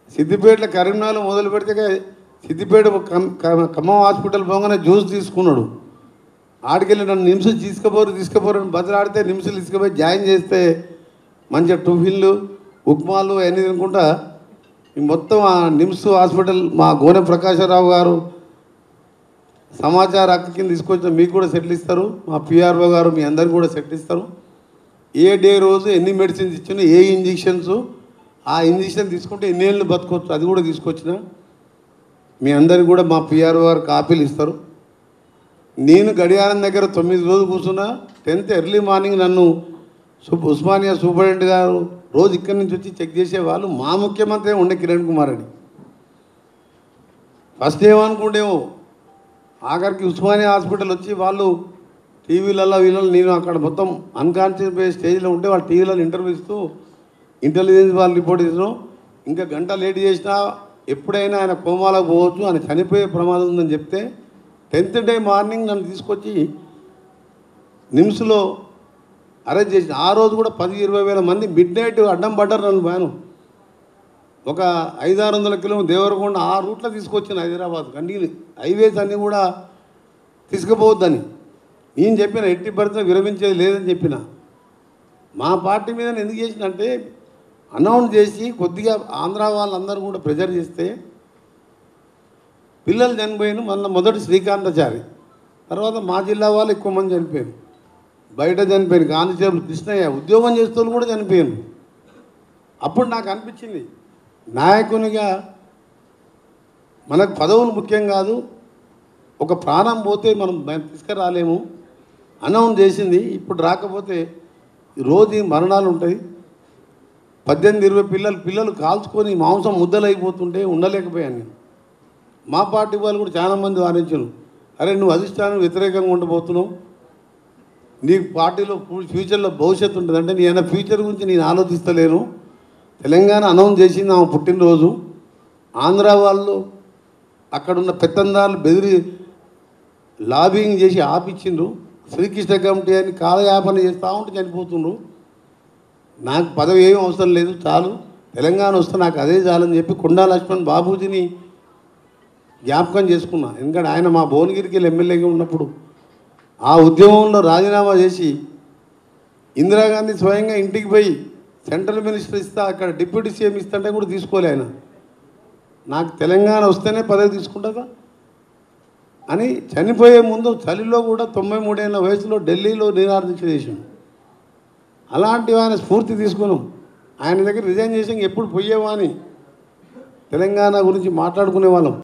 సిద్దిపేటలో కరీంనగర్లో మొదలు పెడితే సిద్దిపేట కమ్- కమ్- ఖమ్మం హాస్పిటల్ పోగానే జ్యూస్ తీసుకున్నాడు ఆడికెళ్ళి నన్ను నిమ్స్ తీసుకుపోరు తీసుకుపోరు అని బదిలాడితే నిమ్స్లు తీసుకుపోయి జాయిన్ చేస్తే మంచిగా టిఫిన్లు ఉప్మాలు అన్నీ తినుకుంటా ఈ మొత్తం ఆ నిమ్స్ హాస్పిటల్ మా గోనె ప్రకాశరావు గారు సమాచార హక్కు కింద తీసుకొచ్చిన మీకు కూడా సెటిల్ ఇస్తారు మా పిఆర్ఓ గారు మీ అందరికి కూడా సెటిల్ ఇస్తారు ఏ డే రోజు ఎన్ని మెడిసిన్స్ ఇచ్చినా ఏ ఇంజెక్షన్స్ ఆ ఇంజెక్షన్ తీసుకుంటే ఎన్ని ఏళ్ళు బతకొచ్చు అది కూడా తీసుకొచ్చిన మీ అందరికి కూడా మా పిఆర్ఓ గారు కాపీలు ఇస్తారు నేను గడియారం దగ్గర తొమ్మిది రోజులు కూర్చున్నా టెన్త్ ఎర్లీ మార్నింగ్ నన్ను సూప్ ఉస్మానియా సూపరింటెండెంట్ గారు రోజు ఇక్కడి నుంచి వచ్చి చెక్ చేసేవాళ్ళు మా ముఖ్యమంత్రి ఉండే కిరణ్ కుమార్ రెడ్డి ఫస్ట్ ఏమనుకుంటేమో ఆఖరికి ఉస్మానియా హాస్పిటల్ వచ్చి వాళ్ళు టీవీలలో వీళ్ళలో నేను అక్కడ మొత్తం అన్కాన్షియస్ స్టేజ్లో ఉంటే వాళ్ళు టీవీలలో ఇంటర్వ్యూ ఇస్తూ ఇంటెలిజెన్స్ వాళ్ళు రిపోర్ట్ ఇస్తున్నాం ఇంకా గంట లేట్ చేసినా ఎప్పుడైనా ఆయన కోమాలకు పోవచ్చు ఆయన చనిపోయే ప్రమాదం ఉందని చెప్తే టెన్త్ డే మార్నింగ్ నన్ను తీసుకొచ్చి నిమ్స్లో అరెస్ట్ చేసిన ఆ రోజు కూడా పది ఇరవై వేల మంది మిడ్ నైట్ అడ్డం పడ్డారు నన్ను బాను ఒక ఐదారు వందల కిలోమీటర్ దేవరకొండ ఆ రూట్లో తీసుకొచ్చిన హైదరాబాద్ కండిని హైవేస్ అన్నీ కూడా తీసుకుపోవద్దని నేను చెప్పిన ఎట్టి పరిస్థితి విరమించేది లేదని చెప్పిన మా పార్టీ మీద నేను ఎందుకు చేసినంటే అనౌన్స్ చేసి కొద్దిగా ఆంధ్ర వాళ్ళందరూ కూడా ప్రెజర్ చేస్తే పిల్లలు చనిపోయిన మళ్ళీ మొదటి శ్రీకాంతాచారి తర్వాత మా జిల్లా వాళ్ళు ఎక్కువ మంది చనిపోయారు బయట చనిపోయారు కానిస్టేబుల్ కృష్ణయ్య ఉద్యోగం చేసే వాళ్ళు కూడా చనిపోయారు అప్పుడు నాకు అనిపించింది నాయకునిగా మనకు పదవులు ముఖ్యం కాదు ఒక ప్రాణం పోతే మనం బయ- తీసుకురాలేము అనౌన్స్ చేసింది ఇప్పుడు రాకపోతే రోజు ఈ మరణాలు ఉంటాయి పద్దెనిమిది ఇరవై పిల్లలు పిల్లలు కాల్చుకొని మాంసం ముద్దలైపోతుంటే ఉండలేకపోయాను నేను మా పార్టీ వాళ్ళు కూడా చాలామంది వారించారు అరే నువ్వు అధిష్టానం వ్యతిరేకంగా ఉండబోతున్నావు నీకు పార్టీలో ఫూ- ఫ్యూచర్లో భవిష్యత్తు ఉంటుంది అంటే నేను ఫ్యూచర్ గురించి నేను ఆలోచిస్తలేను తెలంగాణ అనౌన్స్ చేసింది ఆమె పుట్టినరోజు ఆంధ్ర వాళ్ళు అక్కడున్న పెత్తందారులు బెదిరి లాబింగ్ చేసి ఆపిచ్చిండ్రు శ్రీకృష్ణ కమిటీ అని కాలయాపన చేస్తూ ఉంటే చనిపోతుండ్రు నాకు పదవి ఏం అవసరం లేదు చాలు తెలంగాణ వస్తే నాకు అదే చాలని చెప్పి కొండా లక్ష్మణ్ బాబూజీని జ్ఞాపకం చేసుకున్నా ఎందుకంటే ఆయన మా భువనగిరికి వెళ్ళి ఎమ్మెల్యేగా ఉన్నప్పుడు ఆ ఉద్యమంలో రాజీనామా చేసి ఇందిరాగాంధీ స్వయంగా ఇంటికి పోయి సెంట్రల్ మినిస్టర్ ఇస్తా అక్కడ డిప్యూటీ సీఎం ఇస్తుంటే కూడా తీసుకోలే ఆయన నాకు తెలంగాణ వస్తేనే పదవి తీసుకుంటుందా అని చనిపోయే ముందు చలిలో కూడా తొంభై మూడేళ్ళ వయసులో ఢిల్లీలో నిరాదీక్ష చేసిండు అలాంటి ఆయన స్ఫూర్తి తీసుకున్నాం ఆయన దగ్గర రిజైన్ చేసి ఎప్పుడు పోయేవా అని తెలంగాణ గురించి మాట్లాడుకునే వాళ్ళం